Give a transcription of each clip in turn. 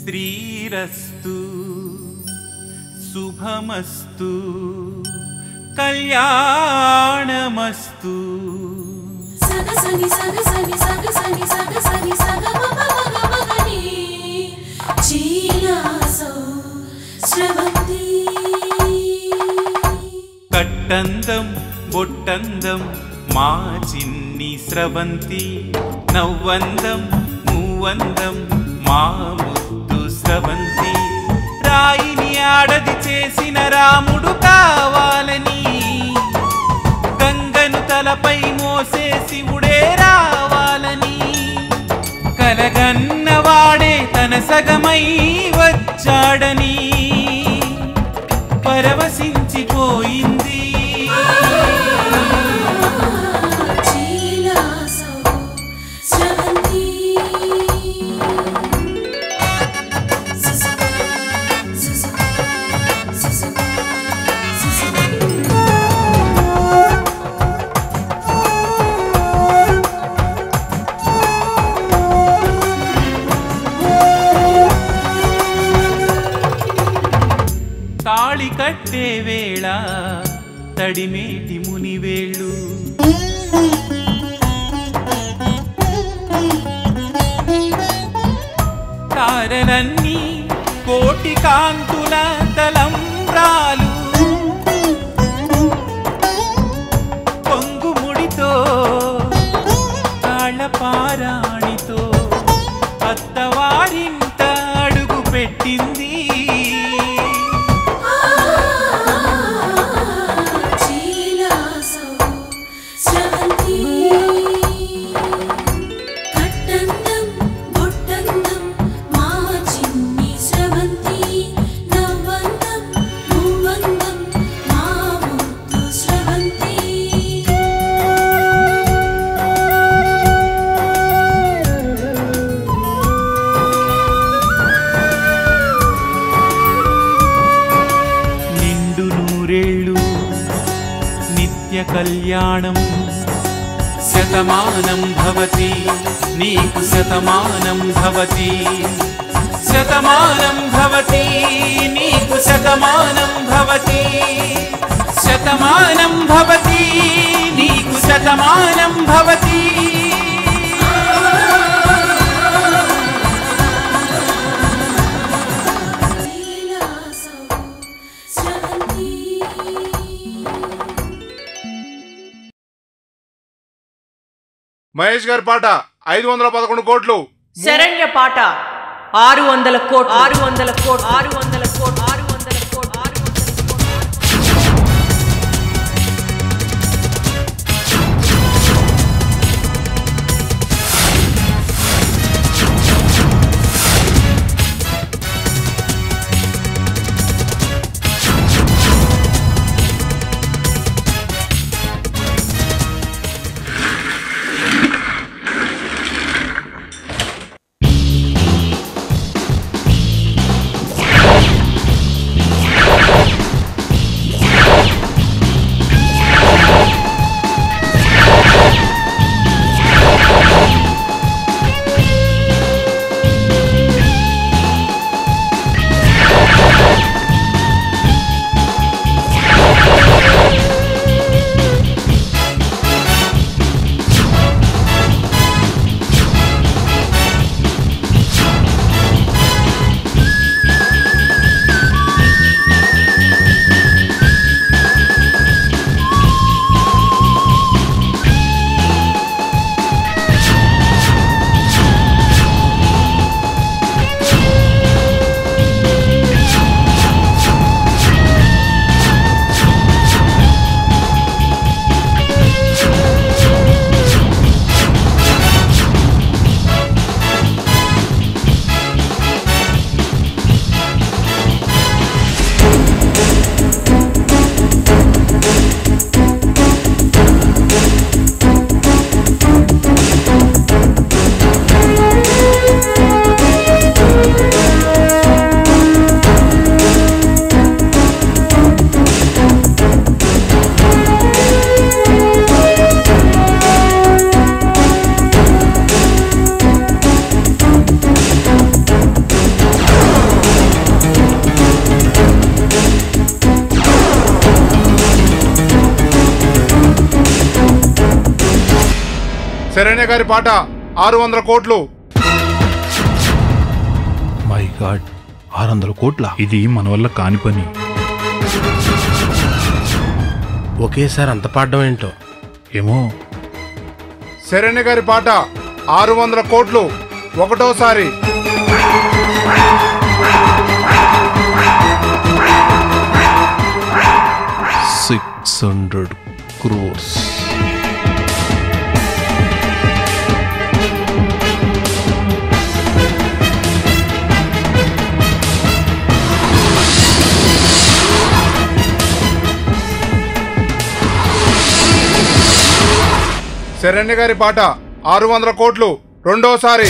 శ్రీరస్తు శుభమస్తు కళ్యాణమస్తు సగసని సగసని సగసని సగసని సగమగమగమగని చీలాసో స్రవంతి కట్టందం బొట్టందం మా చిన్ని స్రవంతి నవ్వందం మూవందం మా ముద్దు స్రవంతి రాయిని ఆడది చేసిన రాముడు కావాలని గంగను తలపై మోసే శివుడే రావాలని కలగన్నవాడే తన సగమై వచ్చాడని పరవశించిపోయింది చీలాసో స్రవంతి సుసు సుసు సుసు సుసు తాళి కట్టే వేళ తడిమేటి మునివేళ్ళు తారలన్నీ కోటి కాంతుల తలంబ్రాలు పొంగుముడితో తాళపారాణితో అత్తవారింట అడుగు పెట్టింది చీలాసో స్రవంతి కట్టందం బొట్టందం మా చిన్ని స్రవంతి నవ్వందం మూవందం మా ముద్దు స్రవంతి నిండు నూరేళ్ళు నిత్య కళ్యాణం శతమానం భవతి నీకు శతమానం భవతి శతమానం భవతి నీకు శతమానం భవతి శతమానం భవతి నీకు శతమానం భవతి చీలాసో స్రవంతి మహేష్ గారి పాట ఐదు వందల పదకొండు కోట్లు శరణ్య పాట ఆరు వందల కోట్ ఆరు వందల కోట్ ఆరు వందల కోట్ ఆరు వందల కోట్ ఆరు వందల కోట్ చీలాసో శరణ్య గారి పాట ఆరు వందల కోట్లు మై గాడ్ ఆరు వందల కోట్ల ఇది మన వల్ల కాని పని ఒకేసారి అంత పాడడం ఏంటో ఏమో శరణ్య గారి పాట ఆరు వందల కోట్లు ఒకటోసారి సిక్స్ హండ్రెడ్ క్రోర్స్ శరణ్య గారి పాట ఆరు వందల కోట్లు రెండోసారి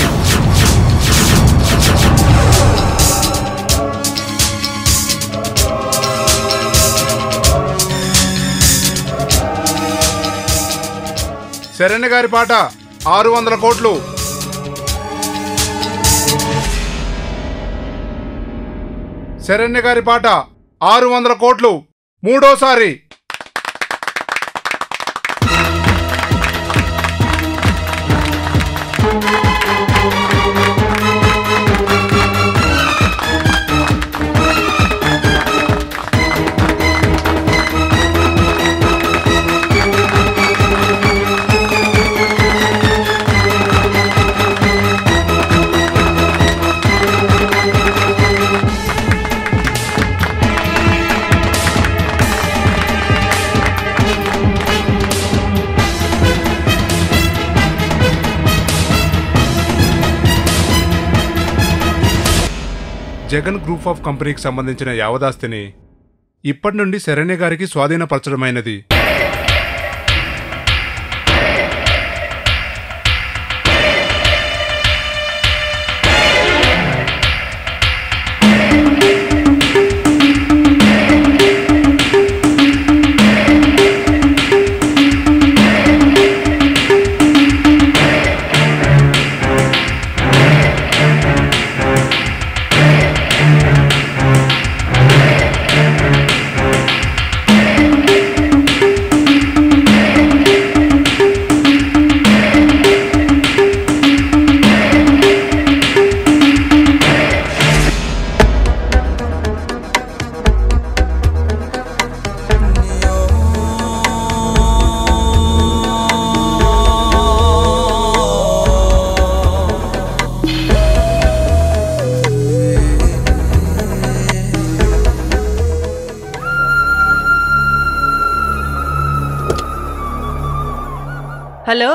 శరణ్య గారి పాట ఆరు వందల కోట్లు శరణ్య గారి పాట ఆరు వందల కోట్లు మూడోసారి జగన్ గ్రూప్ ఆఫ్ కంపెనీకి సంబంధించిన యావదాస్తిని ఇప్పటి నుండి శరణ్య గారికి స్వాధీనపరచడమైనది హలో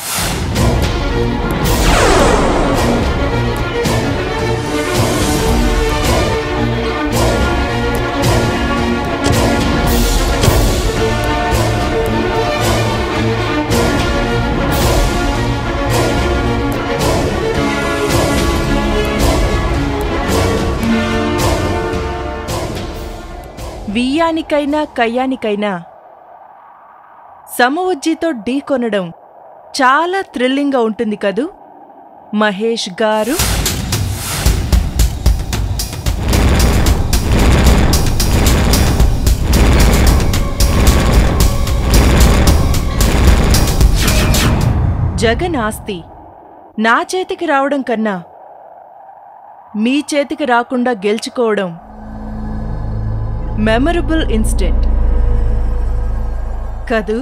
వియ్యానికైనా కయ్యానికైనా సమవుజ్జితో ఢీ కొనడం చాలా థ్రిల్లింగ్గా ఉంటుంది కదూ మహేష్ గారు జగన్ ఆస్తి నా చేతికి రావడం కన్నా మీ చేతికి రాకుండా గెలుచుకోవడం మెమరబుల్ ఇన్స్టెంట్ కదూ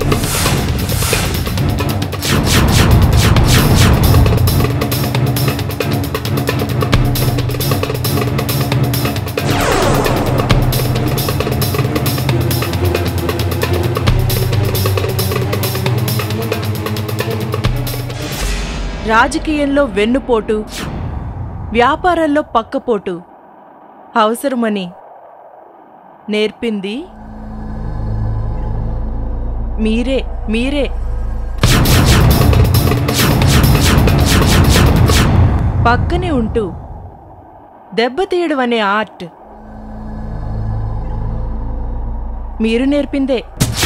రాజకీయంలో వెన్నుపోటు వ్యాపారాల్లో పక్కపోటు అవసరమని నేర్పింది మీరే మీరే పక్కనే ఉంటూ దెబ్బతీయడం అనే ఆర్ట్ మీరు నేర్పిందే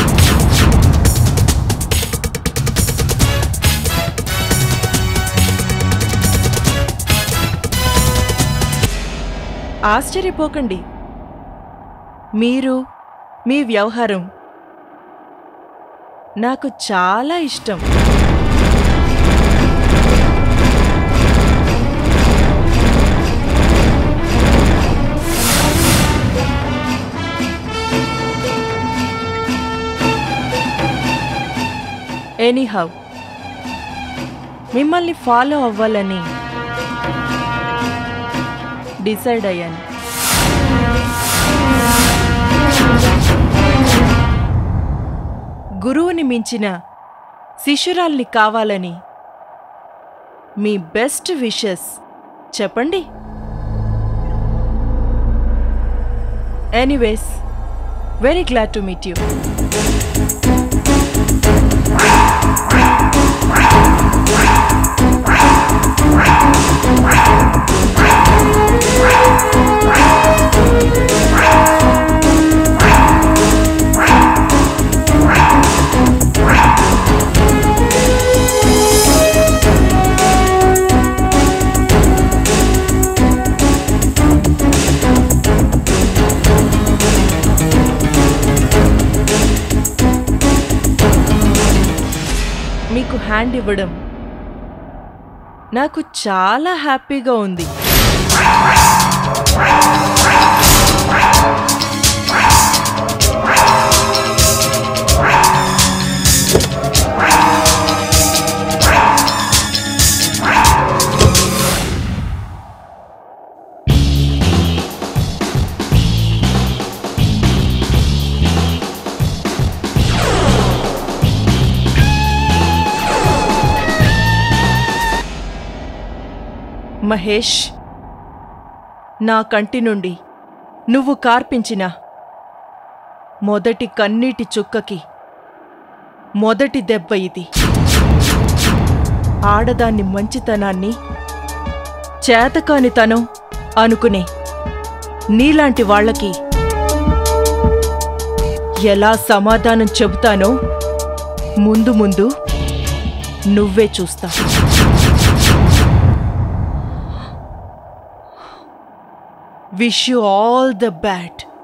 ఆశ్చర్యపోకండి మీరు మీ వ్యవహారం నాకు చాలా ఇష్టం ఎనీహౌ మిమ్మల్ని ఫాలో అవ్వాలని డిసైడ్ అయ్యాను గురువుని మించిన శిష్యురాల్ని కావాలని మీ బెస్ట్ విషెస్ చెప్పండి anyways very glad to meet you మీకు హ్యాండ్ ఇవ్వడం నాకు చాలా హ్యాపీగా ఉంది మహేష్ నా కంటి నుండి నువ్వు కార్పించిన మొదటి కన్నీటి చుక్కకి మొదటి దెబ్బ ఇది ఆడదాన్ని మంచితనాన్ని చేతకానితనం అనుకునే నీలాంటి వాళ్ళకి ఎలా సమాధానం చెబుతానో ముందు ముందు నువ్వే చూస్తా wish you all the bad